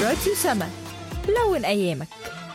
راديو سما لون أيامك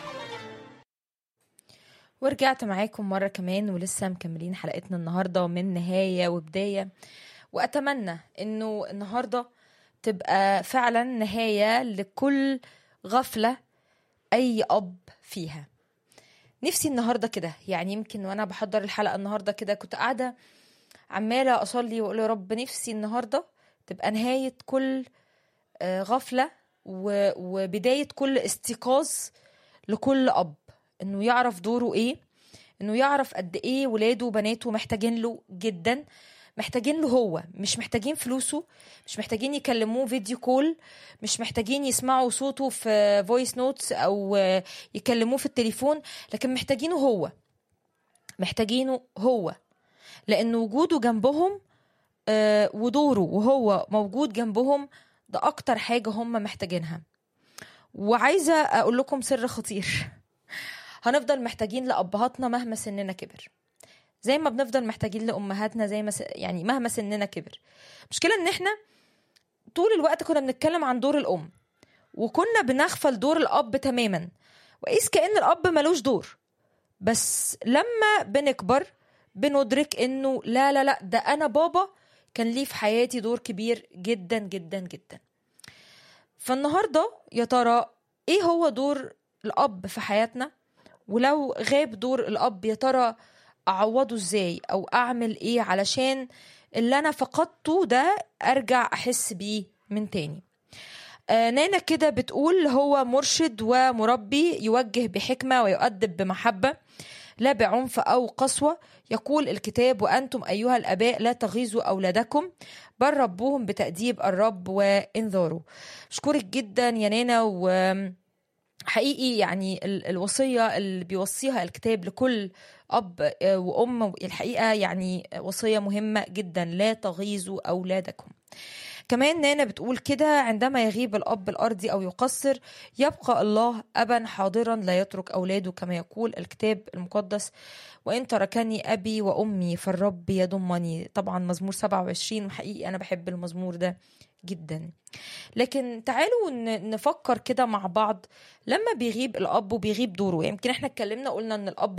ورجعت معاكم مرة كمان ولسه مكملين حلقتنا النهاردة من نهاية وبداية وأتمنى إنه النهاردة تبقى فعلا نهاية لكل غفلة أي أب فيها نفسي النهاردة كده يعني يمكن وأنا بحضر الحلقة النهاردة كده كنت قاعدة عمالة أصلي وأقول يا رب نفسي النهاردة تبقى نهاية كل آه، غفلة و- وبداية كل استيقاظ لكل أب إنه يعرف دوره إيه إنه يعرف قد إيه ولاده وبناته محتاجين له جدا محتاجين له هو مش محتاجين فلوسه مش محتاجين يكلموه فيديو كول مش محتاجين يسمعوا صوته في فويس نوتس أو آه، يكلموه في التليفون لكن محتاجينه هو محتاجينه هو لأن وجوده جنبهم آه، ودوره وهو موجود جنبهم ده أكتر حاجة هم محتاجينها وعايزة أقول لكم سر خطير هنفضل محتاجين لأبهاتنا مهما سننا كبر زي ما بنفضل محتاجين لأمهاتنا زي ما س... يعني مهما سننا كبر مشكلة إن إحنا طول الوقت كنا بنتكلم عن دور الأم وكنا بنغفل دور الأب تماما وقيس كأن الأب ملوش دور بس لما بنكبر بندرك إنه لا لا لا ده أنا بابا كان ليه في حياتي دور كبير جدا جدا جدا فالنهارده يا ترى ايه هو دور الاب في حياتنا ولو غاب دور الاب يا ترى اعوضه ازاي او اعمل ايه علشان اللي انا فقدته ده ارجع احس بيه من تاني آه نانا كده بتقول هو مرشد ومربي يوجه بحكمة ويؤدب بمحبة لا بعنف أو قسوة يقول الكتاب وأنتم أيها الآباء لا تغيظوا أولادكم بل ربوهم بتأديب الرب وإنذاره أشكرك جدا يا نانا و حقيقي يعني ال- الوصية اللي بيوصيها الكتاب لكل أب آه، وأم الحقيقة يعني وصية مهمة جدا لا تغيظوا أولادكم كمان نانا بتقول كده عندما يغيب الأب الأرضي أو يقصر يبقى الله أبا حاضرا لا يترك أولاده كما يقول الكتاب المقدس وإن تركني أبي وأمي فالرب يضمني طبعا مزمور 27 وحقيقي أنا بحب المزمور ده جدا لكن تعالوا ن- نفكر كده مع بعض لما بيغيب الأب وبيغيب دوره يمكن احنا اتكلمنا قلنا ان الأب